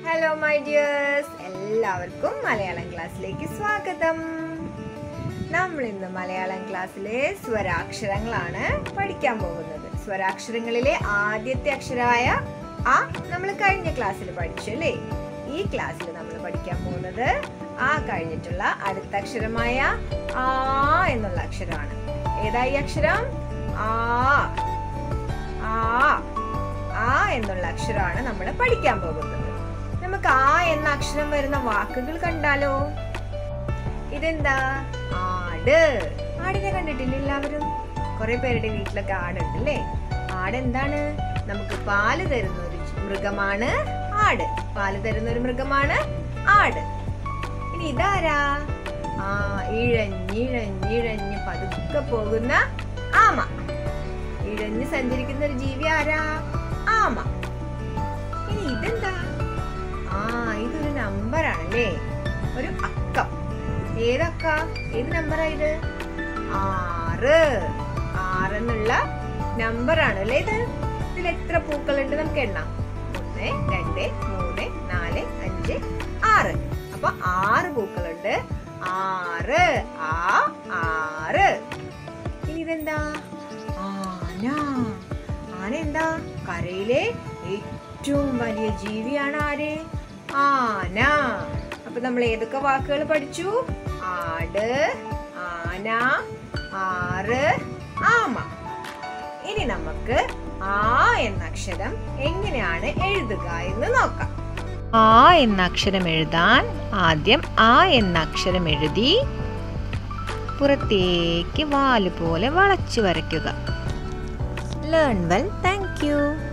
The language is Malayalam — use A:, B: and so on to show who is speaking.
A: ഹലോ മൈ ഡിയേഴ്സ് എല്ലാവർക്കും മലയാളം ക്ലാസ്സിലേക്ക് സ്വാഗതം നമ്മൾ ഇന്ന് മലയാളം ക്ലാസ്സിലെ സ്വരാക്ഷരങ്ങളാണ് പഠിക്കാൻ പോകുന്നത് സ്വരാക്ഷരങ്ങളിലെ ആദ്യത്തെ അക്ഷരമായ ആ നമ്മൾ കഴിഞ്ഞ ക്ലാസ്സിൽ പഠിച്ചു അല്ലേ ഈ ക്ലാസ്സിൽ നമ്മൾ പഠിക്കാൻ പോകുന്നത് ആ കഴിഞ്ഞിട്ടുള്ള അടുത്ത അക്ഷരമായ ആ എന്നുള്ള അക്ഷരമാണ് ഏതാ ഈ അക്ഷരം ആ ആ ആ എന്നുള്ള അക്ഷരമാണ് നമ്മൾ പഠിക്കാൻ പോകുന്നത് നമുക്ക് ആ എന്ന അക്ഷരം വരുന്ന വാക്കുകൾ കണ്ടാലോ ഇതെന്താ ആട് ആടിനെ കണ്ടിട്ടില്ല എല്ലാവരും കുറെ പേരുടെ വീട്ടിലൊക്കെ ആടുണ്ട് അല്ലേ ആട് എന്താണ് നമുക്ക് പാല് തരുന്ന ഒരു മൃഗമാണ് ആട് പാല് തരുന്ന ഒരു മൃഗമാണ് ആട് ഇനി ഇതാരാ ആ ഇഴഞ്ഞിഴഞ്ഞിഴഞ്ഞ് പതുക്കെ പോകുന്ന ആമ ഇഴഞ്ഞ് സഞ്ചരിക്കുന്ന ഒരു ജീവി ആരാ ആമ ഇനി ഇതെന്താ ആ ഇതൊരു നമ്പർ ആണല്ലേ ഒരു അക്കം ഏതക്ക ഏത് നമ്പറാ ഇത് ആറ് ആറെന്നുള്ള നമ്പർ ആണ് അല്ലേ ഇത് ഇതിൽ എത്ര പൂക്കളുണ്ട് നമുക്ക് എണ്ണാം ഒന്ന് രണ്ട് മൂന്ന് നാല് അഞ്ച് ആറ് അപ്പൊ ആറ് പൂക്കളുണ്ട് ആറ് ആ ആറ് ഇനി ഇതെന്താ ആന ആന എന്താ കരയിലെ ഏറ്റവും വലിയ ജീവിയാണ് ആര് ആന അപ്പൊ നമ്മൾ ഏതൊക്കെ വാക്കുകൾ പഠിച്ചു ആട് ആന ആറ് ആമ ഇനി നമുക്ക് ആ എന്ന അക്ഷരം എങ്ങനെയാണ് എഴുതുക എന്ന് നോക്കാം
B: ആ എന്ന അക്ഷരം എഴുതാൻ ആദ്യം ആ എന്ന അക്ഷരം എഴുതി പുറത്തേക്ക് വാല് പോലെ വളച്ചു വരയ്ക്കുക
A: ലേൺ വെൽ താങ്ക് യു